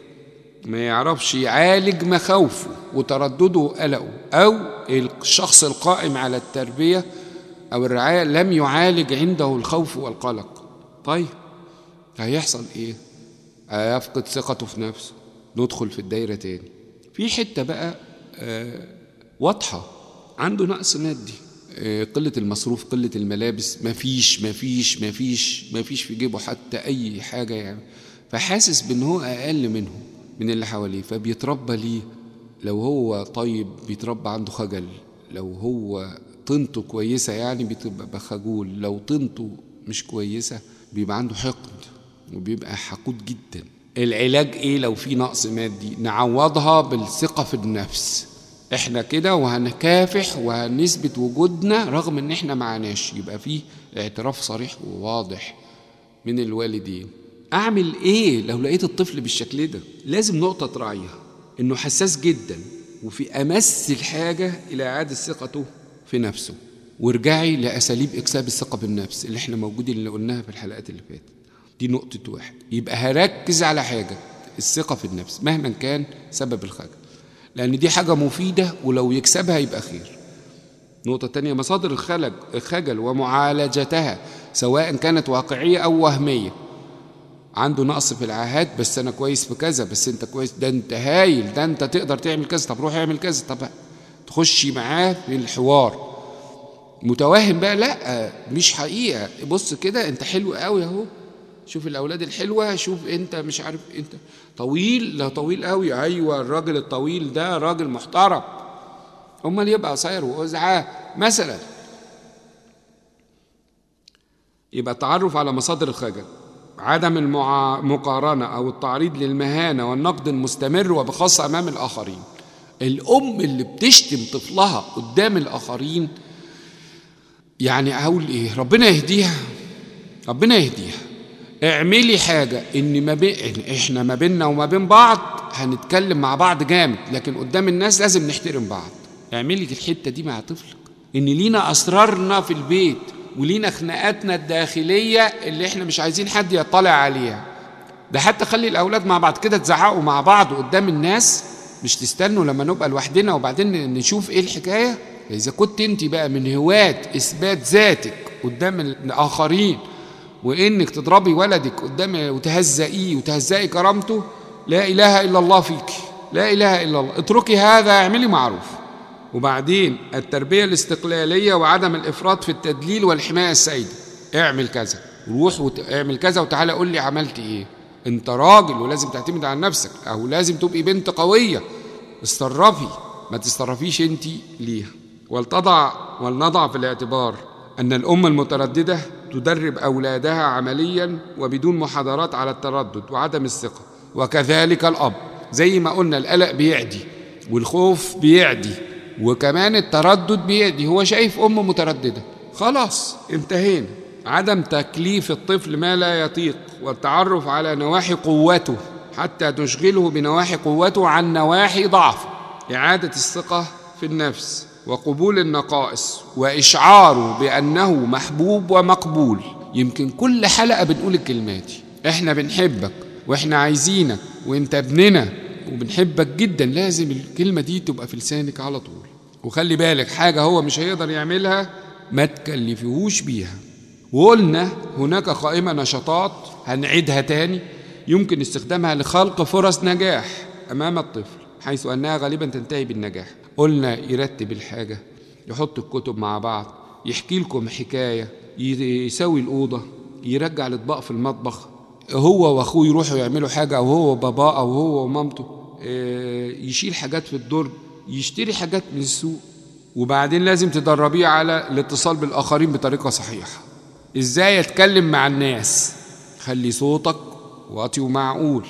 [SPEAKER 1] ما يعرفش يعالج مخاوفه وتردده وقلقه أو الشخص القائم على التربية أو الرعاية لم يعالج عنده الخوف والقلق طيب هيحصل إيه؟ هيفقد ثقته في نفسه ندخل في الدايرة تاني في حتة بقى آه واضحة عنده نقص مادي آه قلة المصروف قلة الملابس مفيش مفيش مفيش مفيش في جيبه حتى أي حاجة يعني فحاسس بأن هو أقل منهم من اللي حواليه فبيتربى ليه لو هو طيب بيتربى عنده خجل لو هو طينته كويسة يعني بتبقى خجول لو طينته مش كويسة بيبقى عنده حقد وبيبقى حقود جدا العلاج ايه لو في نقص مادي نعوضها بالثقة في النفس احنا كده وهنكافح وهنثبت وجودنا رغم ان احنا معناش يبقى فيه اعتراف صريح وواضح من الوالدين اعمل ايه لو لقيت الطفل بالشكل ده لازم نقطة تراعيها انه حساس جدا وفي امس الحاجة الى اعادة ثقته في نفسه وارجعي لاساليب اكساب الثقة بالنفس اللي احنا موجودين اللي قلناها في الحلقات اللي فاتت دي نقطة واحد يبقى هركز على حاجة الثقة في النفس مهما كان سبب الخجل لأن دي حاجة مفيدة ولو يكسبها يبقى خير نقطة تانية مصادر الخلج الخجل ومعالجتها سواء كانت واقعية أو وهمية عنده نقص في العاهات بس أنا كويس في كذا بس أنت كويس ده أنت هايل ده أنت تقدر تعمل كذا طب روح اعمل كذا طب تخشي معاه في الحوار متوهم بقى لا مش حقيقة بص كده أنت حلو قوي أهو شوف الاولاد الحلوه شوف انت مش عارف انت طويل لا طويل قوي ايوه الراجل الطويل ده راجل محترم امال يبقى قصير وازعاه مثلا يبقى التعرف على مصادر الخجل عدم المقارنة أو التعريض للمهانة والنقد المستمر وبخاصة أمام الآخرين الأم اللي بتشتم طفلها قدام الآخرين يعني أقول إيه ربنا يهديها ربنا يهديها اعملي حاجة ان ما بين احنا ما بيننا وما بين بعض هنتكلم مع بعض جامد لكن قدام الناس لازم نحترم بعض اعملي الحتة دي مع طفلك ان لينا اسرارنا في البيت ولينا خناقاتنا الداخلية اللي احنا مش عايزين حد يطلع عليها ده حتى خلي الاولاد مع بعض كده تزعقوا مع بعض قدام الناس مش تستنوا لما نبقى لوحدنا وبعدين نشوف ايه الحكاية اذا كنت انت بقى من هواة اثبات ذاتك قدام الاخرين وانك تضربي ولدك قدام وتهزئيه وتهزئي كرامته لا اله الا الله فيك لا اله الا الله اتركي هذا اعملي معروف وبعدين التربيه الاستقلاليه وعدم الافراط في التدليل والحمايه السائده اعمل كذا روح واعمل كذا وتعالى قول لي عملت ايه انت راجل ولازم تعتمد على نفسك او لازم تبقي بنت قويه اتصرفي ما تتصرفيش انت ليها ولتضع ولنضع في الاعتبار ان الام المتردده تدرب أولادها عمليا وبدون محاضرات على التردد وعدم الثقة وكذلك الأب زي ما قلنا القلق بيعدي والخوف بيعدي وكمان التردد بيعدي هو شايف أم مترددة خلاص انتهينا عدم تكليف الطفل ما لا يطيق والتعرف على نواحي قوته حتى تشغله بنواحي قوته عن نواحي ضعفه إعادة الثقة في النفس وقبول النقائص وإشعاره بأنه محبوب ومقبول يمكن كل حلقة بنقول الكلمات دي احنا بنحبك واحنا عايزينك وانت ابننا وبنحبك جدا لازم الكلمة دي تبقى في لسانك على طول وخلي بالك حاجة هو مش هيقدر يعملها ما تكلفيهوش بيها وقلنا هناك قائمة نشاطات هنعيدها تاني يمكن استخدامها لخلق فرص نجاح أمام الطفل حيث أنها غالبا تنتهي بالنجاح قلنا يرتب الحاجة يحط الكتب مع بعض يحكي لكم حكاية يسوي الأوضة يرجع الأطباق في المطبخ هو وأخوه يروحوا يعملوا حاجة أو هو وباباه أو هو ومامته يشيل حاجات في الدرج يشتري حاجات من السوق وبعدين لازم تدربيه على الاتصال بالآخرين بطريقة صحيحة إزاي يتكلم مع الناس خلي صوتك واطي ومعقول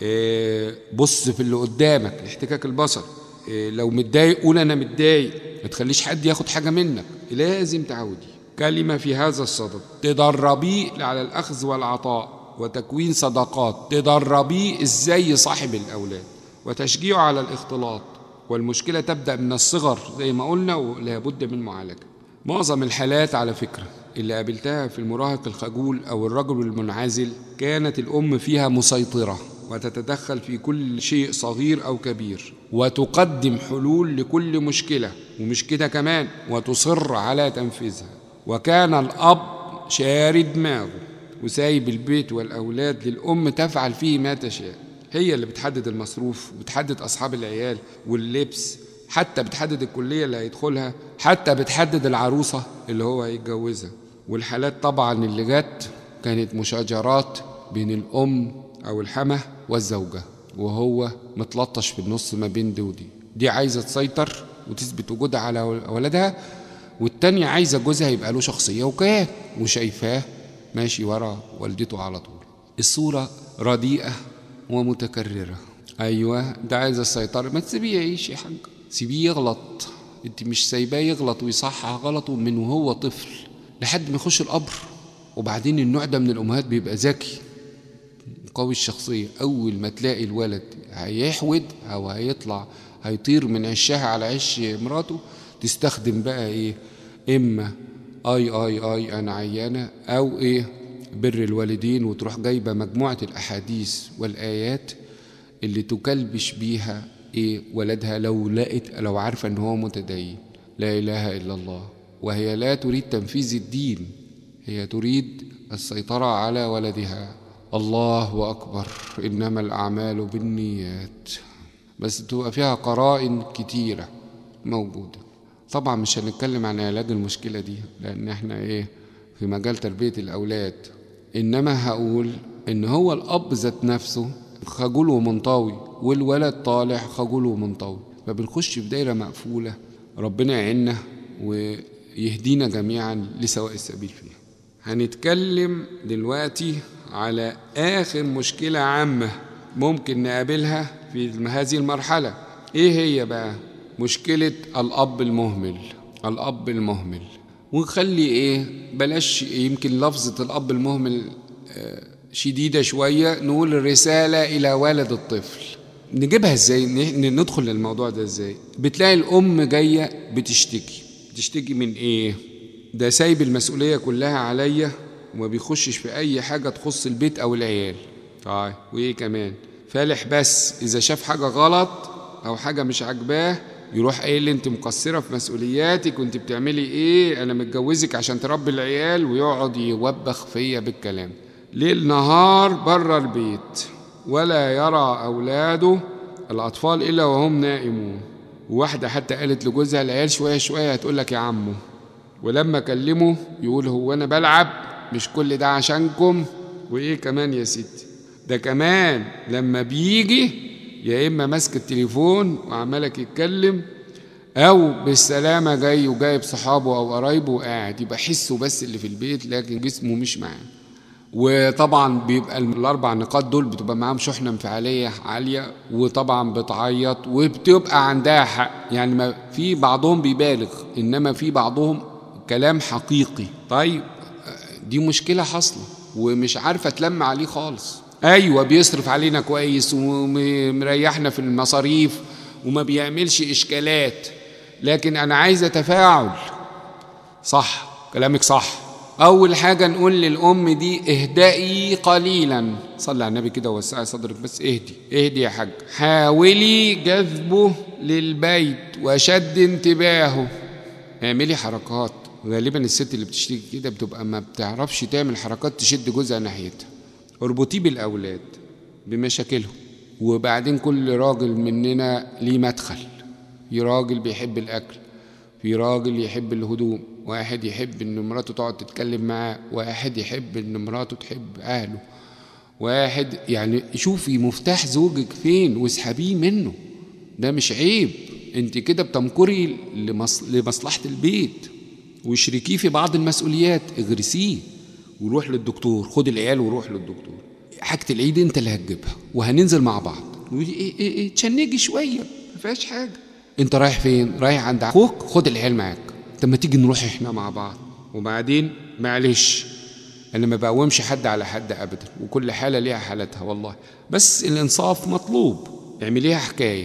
[SPEAKER 1] بص في اللي قدامك الاحتكاك البصري لو متضايق قول انا متضايق ما تخليش حد ياخد حاجه منك لازم تعودي كلمة في هذا الصدد تدربيه على الأخذ والعطاء وتكوين صداقات تدربيه إزاي يصاحب الأولاد وتشجيعه على الاختلاط والمشكلة تبدأ من الصغر زي ما قلنا ولابد من معالجة معظم الحالات على فكرة اللي قابلتها في المراهق الخجول أو الرجل المنعزل كانت الأم فيها مسيطرة وتتدخل في كل شيء صغير أو كبير وتقدم حلول لكل مشكلة ومش كده كمان وتصر على تنفيذها وكان الأب شارد دماغه وسايب البيت والأولاد للأم تفعل فيه ما تشاء هي اللي بتحدد المصروف وبتحدد أصحاب العيال واللبس حتى بتحدد الكلية اللي هيدخلها حتى بتحدد العروسة اللي هو هيتجوزها والحالات طبعا اللي جت كانت مشاجرات بين الأم أو الحمى والزوجة وهو متلطش في النص ما بين دي ودي دي عايزة تسيطر وتثبت وجودها على ولدها والتانية عايزة جوزها يبقى له شخصية وكيان وشايفاه ماشي ورا والدته على طول الصورة رديئة ومتكررة أيوة ده عايز السيطرة ما تسيبيه يعيش يا حاج سيبيه يغلط انت مش سايباه يغلط ويصحح غلطه من وهو طفل لحد ما يخش القبر وبعدين النوع ده من الأمهات بيبقى ذكي قوي الشخصية أول ما تلاقي الولد هيحود أو هيطلع هيطير من عشها على عش مراته تستخدم بقى إيه إما آي آي آي أنا عيانة أو إيه بر الوالدين وتروح جايبة مجموعة الأحاديث والآيات اللي تكلبش بيها إيه ولدها لو لقت لو عارفة إن هو متدين لا إله إلا الله وهي لا تريد تنفيذ الدين هي تريد السيطرة على ولدها الله أكبر إنما الأعمال بالنيات بس تبقى فيها قرائن كتيرة موجودة طبعا مش هنتكلم عن علاج المشكلة دي لأن احنا إيه في مجال تربية الأولاد إنما هقول إن هو الأب ذات نفسه خجول ومنطوي والولد طالع خجول ومنطوي فبنخش في دايرة مقفولة ربنا يعيننا ويهدينا جميعا لسواء السبيل فيها هنتكلم دلوقتي على آخر مشكلة عامة ممكن نقابلها في هذه المرحلة إيه هي بقى؟ مشكلة الأب المهمل الأب المهمل ونخلي إيه بلاش يمكن لفظة الأب المهمل شديدة شوية نقول رسالة إلى والد الطفل نجيبها إزاي ندخل للموضوع ده إزاي بتلاقي الأم جاية بتشتكي بتشتكي من إيه ده سايب المسؤولية كلها عليا وما بيخشش في أي حاجة تخص البيت أو العيال طيب وإيه كمان فالح بس إذا شاف حاجة غلط أو حاجة مش عاجباه يروح قايل لي انت مقصره في مسؤولياتك وانت بتعملي ايه انا متجوزك عشان تربي العيال ويقعد يوبخ فيا بالكلام ليل نهار بره البيت ولا يرى اولاده الاطفال الا وهم نائمون وواحده حتى قالت لجوزها العيال شويه شويه هتقول لك يا عمو ولما كلمه يقول هو انا بلعب مش كل ده عشانكم وايه كمان يا ستي ده كمان لما بيجي يا اما ماسك التليفون وعمالك يتكلم او بالسلامه جاي وجايب صحابه او قرايبه وقاعد يبقى حسه بس اللي في البيت لكن جسمه مش معاه وطبعا بيبقى الاربع نقاط دول بتبقى معاهم شحنه انفعاليه عاليه وطبعا بتعيط وبتبقى عندها حق يعني ما في بعضهم بيبالغ انما في بعضهم كلام حقيقي طيب دي مشكله حاصله ومش عارفه تلم عليه خالص ايوه بيصرف علينا كويس ومريحنا في المصاريف وما بيعملش اشكالات لكن انا عايزه تفاعل صح كلامك صح اول حاجه نقول للام دي اهدئي قليلا صلي على النبي كده ووسعي صدرك بس اهدي اهدي يا حاج حاولي جذبه للبيت وشد انتباهه اعملي حركات غالبا الست اللي بتشتكي كده بتبقى ما بتعرفش تعمل حركات تشد جوزها ناحيتها اربطيه بالأولاد بمشاكلهم وبعدين كل راجل مننا ليه مدخل في راجل بيحب الأكل في راجل يحب الهدوم واحد يحب إن مراته تقعد تتكلم معاه واحد يحب إن مراته تحب أهله واحد يعني شوفي مفتاح زوجك فين واسحبيه منه ده مش عيب انت كده بتمكري لمص... لمصلحة البيت واشركيه في بعض المسؤوليات اغرسيه وروح للدكتور خد العيال وروح للدكتور حاجة العيد انت اللي هتجيبها وهننزل مع بعض ايه ايه ايه تشنجي شوية ما فيهاش حاجة انت رايح فين رايح عند اخوك خد العيال معاك طب ما تيجي نروح احنا مع بعض وبعدين معلش انا ما بقومش حد على حد ابدا وكل حاله ليها حالتها والله بس الانصاف مطلوب اعمليها حكايه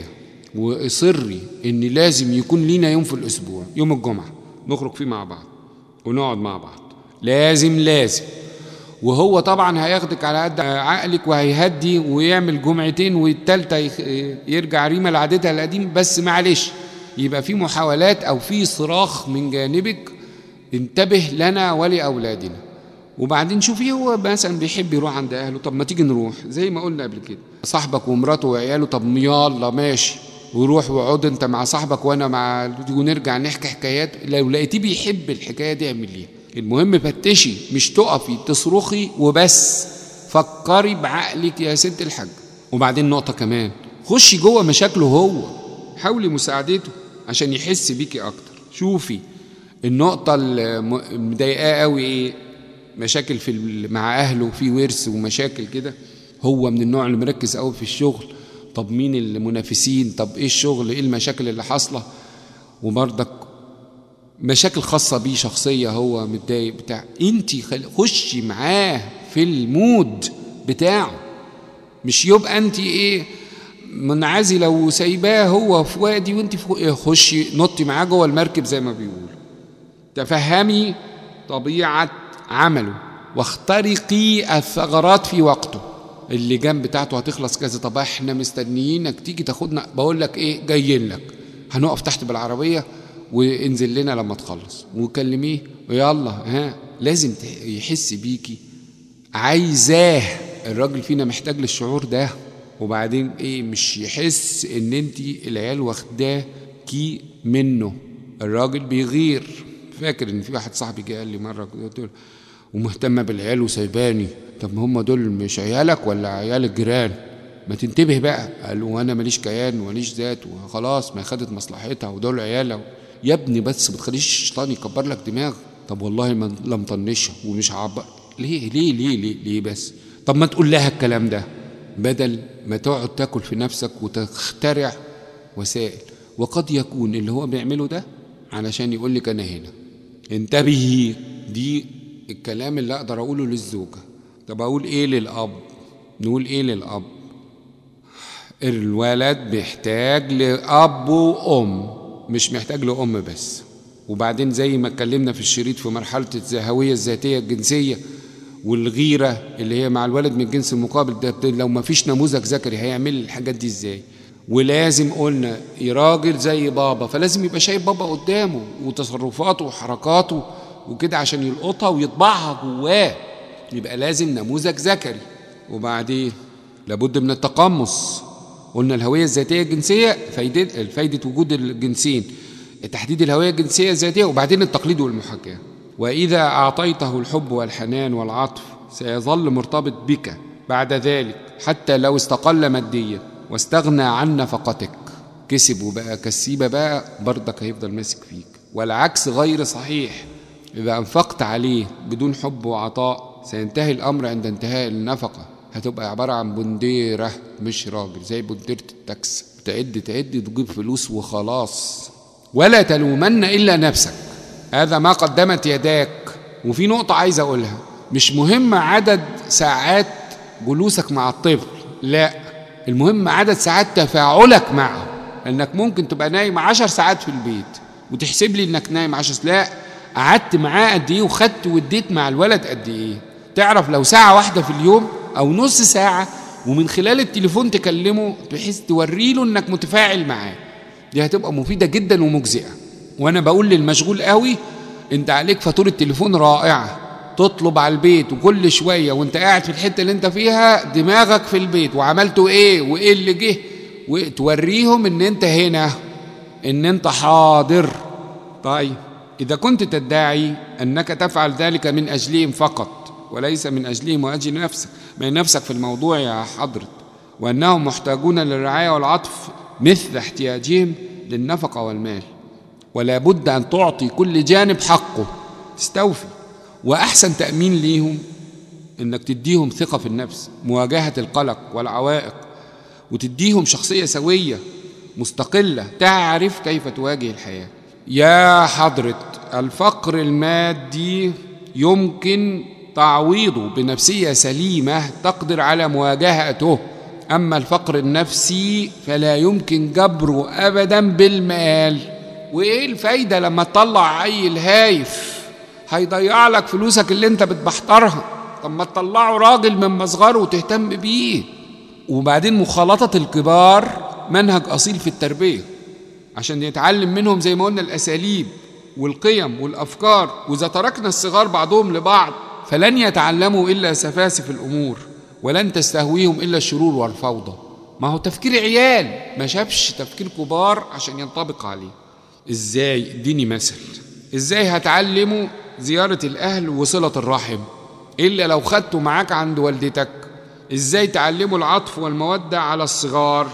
[SPEAKER 1] واصري ان لازم يكون لينا يوم في الاسبوع يوم الجمعه نخرج فيه مع بعض ونقعد مع بعض لازم لازم وهو طبعا هياخدك على قد عقلك وهيهدي ويعمل جمعتين والتالتة يرجع ريما لعادتها القديم بس معلش يبقى في محاولات او في صراخ من جانبك انتبه لنا ولأولادنا وبعدين شوفي هو مثلا بيحب يروح عند اهله طب ما تيجي نروح زي ما قلنا قبل كده صاحبك ومراته وعياله طب يلا ماشي وروح وقعد انت مع صاحبك وانا مع ونرجع نحكي حكايات لو لقيتيه بيحب الحكايه دي اعمليها المهم فتشي مش تقفي تصرخي وبس فكري بعقلك يا ست الحاج وبعدين نقطه كمان خشي جوه مشاكله هو حاولي مساعدته عشان يحس بيكي اكتر شوفي النقطه المضايقاه قوي ايه مشاكل في مع اهله في ورث ومشاكل كده هو من النوع اللي مركز قوي في الشغل طب مين المنافسين طب ايه الشغل ايه المشاكل اللي حاصله وبرضك مشاكل خاصة بيه شخصية هو متضايق بتاع انت خشي معاه في المود بتاعه مش يبقى انت ايه منعزلة وسايباه هو في وادي وانت في خشي نطي معاه جوه المركب زي ما بيقولوا تفهمي طبيعة عمله واخترقي الثغرات في وقته اللجان بتاعته هتخلص كذا طب احنا مستنيينك تيجي تاخدنا بقول لك ايه جايين لك هنقف تحت بالعربيه وانزل لنا لما تخلص وكلميه ويلا ها لازم يحس بيكي عايزاه الراجل فينا محتاج للشعور ده وبعدين ايه مش يحس ان انت العيال واخداه كي منه الراجل بيغير فاكر ان في واحد صاحبي جه قال لي مره قلت له ومهتمه بالعيال وسايباني طب ما هم دول مش عيالك ولا عيال الجيران ما تنتبه بقى قال وانا ماليش كيان وماليش ذات وخلاص ما خدت مصلحتها ودول عيالها يا ابني بس ما تخليش الشيطان يكبر لك دماغ طب والله ما لم طنشها ومش عبر ليه ليه ليه ليه ليه بس طب ما تقول لها الكلام ده بدل ما تقعد تاكل في نفسك وتخترع وسائل وقد يكون اللي هو بيعمله ده علشان يقول لك انا هنا انتبهي دي الكلام اللي اقدر اقوله للزوجه طب اقول ايه للاب نقول ايه للاب الولد محتاج لاب وام مش محتاج لام بس وبعدين زي ما اتكلمنا في الشريط في مرحله الهويه الذاتيه الجنسيه والغيره اللي هي مع الولد من الجنس المقابل ده لو ما فيش نموذج ذكري هيعمل الحاجات دي ازاي ولازم قلنا راجل زي بابا فلازم يبقى شايف بابا قدامه وتصرفاته وحركاته وكده عشان يلقطها ويطبعها جواه يبقى لازم نموذج ذكري وبعدين لابد من التقمص قلنا الهوية الذاتية الجنسية فايدة فايدة وجود الجنسين تحديد الهوية الجنسية الذاتية وبعدين التقليد والمحاكاة وإذا أعطيته الحب والحنان والعطف سيظل مرتبط بك بعد ذلك حتى لو استقل ماديا واستغنى عن نفقتك كسب وبقى كسيبة بقى برضك هيفضل ماسك فيك والعكس غير صحيح إذا أنفقت عليه بدون حب وعطاء سينتهي الأمر عند انتهاء النفقة هتبقى عبارة عن بنديرة مش راجل زي بنديرة التاكس تعد تعد تجيب فلوس وخلاص ولا تلومن إلا نفسك هذا ما قدمت يداك وفي نقطة عايز أقولها مش مهم عدد ساعات جلوسك مع الطفل لا المهم عدد ساعات تفاعلك معه لأنك ممكن تبقى نايم عشر ساعات في البيت وتحسب لي إنك نايم عشر لا قعدت معاه قد إيه وخدت واديت مع الولد قد إيه تعرف لو ساعة واحدة في اليوم أو نص ساعة ومن خلال التليفون تكلمه بحيث توري له إنك متفاعل معاه دي هتبقى مفيدة جدا ومجزئة وأنا بقول للمشغول قوي أنت عليك فاتورة تليفون رائعة تطلب على البيت وكل شوية وأنت قاعد في الحتة اللي أنت فيها دماغك في البيت وعملتوا إيه وإيه اللي جه وتوريهم إن أنت هنا إن أنت حاضر طيب إذا كنت تدعي أنك تفعل ذلك من أجلهم فقط وليس من أجلهم وأجل نفسك من نفسك في الموضوع يا حضرة وأنهم محتاجون للرعاية والعطف مثل احتياجهم للنفقة والمال ولا بد أن تعطي كل جانب حقه تستوفي وأحسن تأمين ليهم إنك تديهم ثقة في النفس مواجهة القلق والعوائق وتديهم شخصية سوية مستقلة تعرف كيف تواجه الحياة يا حضرة الفقر المادي يمكن تعويضه بنفسية سليمة تقدر على مواجهته أما الفقر النفسي فلا يمكن جبره أبدا بالمال وإيه الفايدة لما تطلع عيل هايف هيضيع لك فلوسك اللي انت بتبحترها طب ما تطلعه راجل من مصغره وتهتم بيه وبعدين مخالطة الكبار منهج أصيل في التربية عشان يتعلم منهم زي ما قلنا الأساليب والقيم والأفكار وإذا تركنا الصغار بعضهم لبعض فلن يتعلموا إلا سفاسف الأمور ولن تستهويهم إلا الشرور والفوضى ما هو تفكير عيال ما شافش تفكير كبار عشان ينطبق عليه ازاي اديني مثل ازاي هتعلموا زيارة الأهل وصلة الرحم إلا لو خدته معاك عند والدتك ازاي تعلموا العطف والمودة على الصغار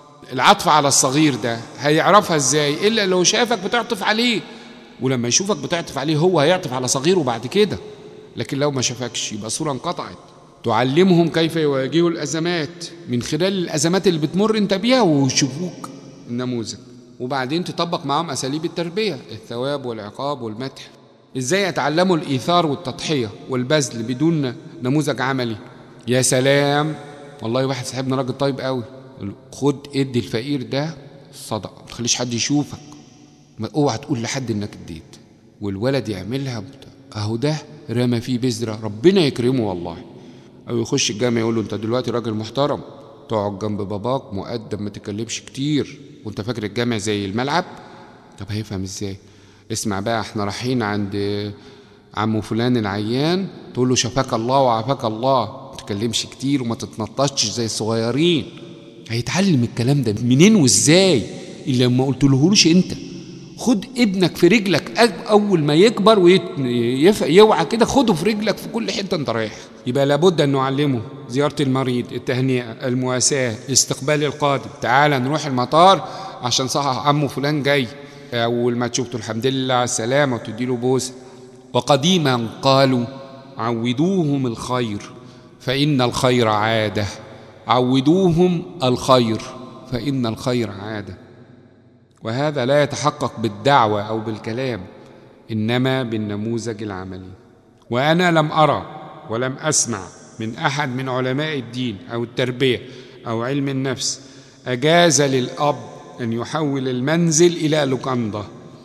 [SPEAKER 1] العطف على الصغير ده هيعرفها ازاي إلا لو شافك بتعطف عليه ولما يشوفك بتعطف عليه هو هيعطف على صغيره بعد كده لكن لو ما شافكش يبقى صورة انقطعت تعلمهم كيف يواجهوا الأزمات من خلال الأزمات اللي بتمر أنت بيها ويشوفوك النموذج وبعدين تطبق معاهم أساليب التربية الثواب والعقاب والمدح إزاي يتعلموا الإيثار والتضحية والبذل بدون نموذج عملي يا سلام والله واحد صاحبنا راجل طيب قوي خد ادي الفقير ده صدقة ما تخليش حد يشوفك ما اوعى تقول لحد انك اديت والولد يعملها اهو ده رمى فيه بذرة ربنا يكرمه والله أو يخش الجامع يقول له أنت دلوقتي راجل محترم تقعد جنب باباك مؤدب ما تكلمش كتير وأنت فاكر الجامع زي الملعب طب هيفهم إزاي اسمع بقى احنا رايحين عند عمو فلان العيان تقول له شفاك الله وعافاك الله ما تتكلمش كتير وما تتنططش زي الصغيرين هيتعلم الكلام ده منين وازاي الا لما قلت لهوش انت خد ابنك في رجلك اول ما يكبر ويوعى كده خده في رجلك في كل حته انت رايح يبقى لابد ان نعلمه زياره المريض التهنئه المواساه استقبال القادم تعال نروح المطار عشان صح عمه فلان جاي اول ما تشوفته الحمد لله على السلامه وتديله بوسه وقديما قالوا عودوهم الخير فان الخير عاده عودوهم الخير فان الخير عاده وهذا لا يتحقق بالدعوة أو بالكلام إنما بالنموذج العملي وأنا لم أرى ولم أسمع من أحد من علماء الدين أو التربية أو علم النفس أجاز للأب أن يحول المنزل إلى لوكاندا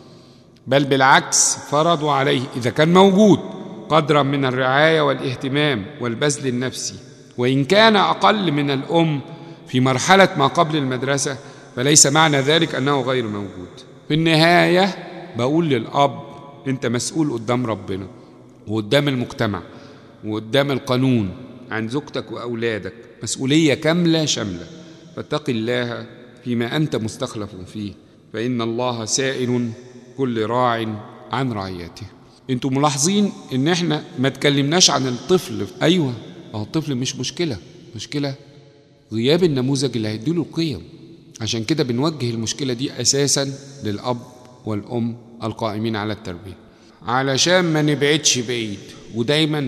[SPEAKER 1] بل بالعكس فرضوا عليه إذا كان موجود قدرا من الرعاية والاهتمام والبذل النفسي وإن كان أقل من الأم في مرحلة ما قبل المدرسة فليس معنى ذلك أنه غير موجود في النهاية بقول للأب أنت مسؤول قدام ربنا وقدام المجتمع وقدام القانون عن زوجتك وأولادك مسؤولية كاملة شاملة فاتق الله فيما أنت مستخلف فيه فإن الله سائل كل راع عن رعيته انتوا ملاحظين ان احنا ما تكلمناش عن الطفل ايوه هو الطفل مش مشكله مشكله غياب النموذج اللي هيديله القيم عشان كده بنوجه المشكلة دي أساسا للأب والأم القائمين على التربية علشان ما نبعدش بعيد ودايما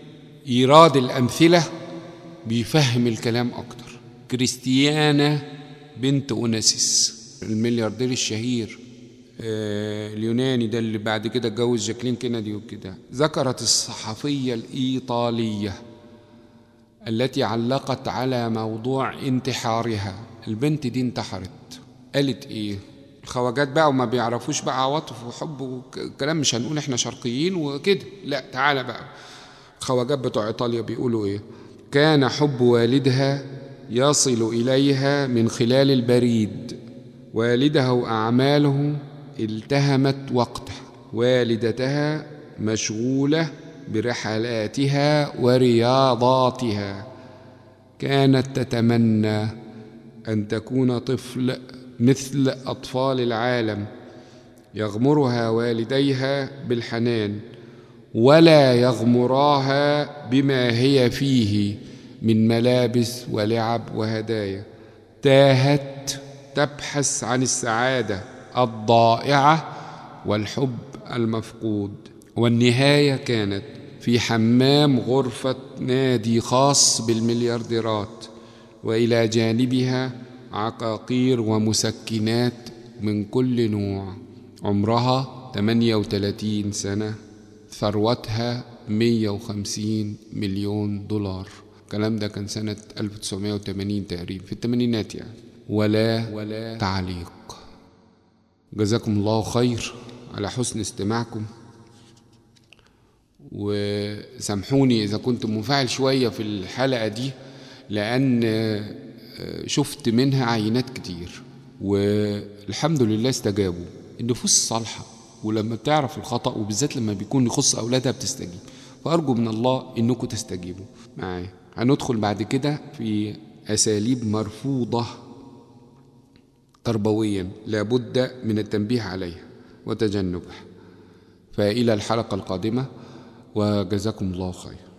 [SPEAKER 1] إيراد الأمثلة بيفهم الكلام أكتر كريستيانا بنت أوناسيس الملياردير الشهير آه اليوناني ده اللي بعد كده اتجوز جاكلين كينيدي وكده ذكرت الصحفية الإيطالية التي علقت على موضوع انتحارها البنت دي انتحرت قالت ايه الخواجات بقى وما بيعرفوش بقى عواطف وحب وكلام مش هنقول احنا شرقيين وكده لا تعالى بقى الخواجات بتوع ايطاليا بيقولوا ايه كان حب والدها يصل اليها من خلال البريد والدها واعماله التهمت وقته والدتها مشغوله برحلاتها ورياضاتها كانت تتمنى ان تكون طفل مثل اطفال العالم يغمرها والديها بالحنان ولا يغمراها بما هي فيه من ملابس ولعب وهدايا تاهت تبحث عن السعاده الضائعه والحب المفقود والنهايه كانت في حمام غرفه نادي خاص بالمليارديرات والى جانبها عقاقير ومسكنات من كل نوع عمرها 38 سنة ثروتها 150 مليون دولار الكلام ده كان سنة 1980 تقريبا في الثمانينات يعني ولا ولا تعليق جزاكم الله خير على حسن استماعكم وسامحوني إذا كنت منفعل شوية في الحلقة دي لأن شفت منها عينات كتير والحمد لله استجابوا النفوس صالحة ولما بتعرف الخطأ وبالذات لما بيكون يخص أولادها بتستجيب فأرجو من الله إنكم تستجيبوا معايا هندخل بعد كده في أساليب مرفوضة تربويا لابد من التنبيه عليها وتجنبها فإلى الحلقة القادمة وجزاكم الله خير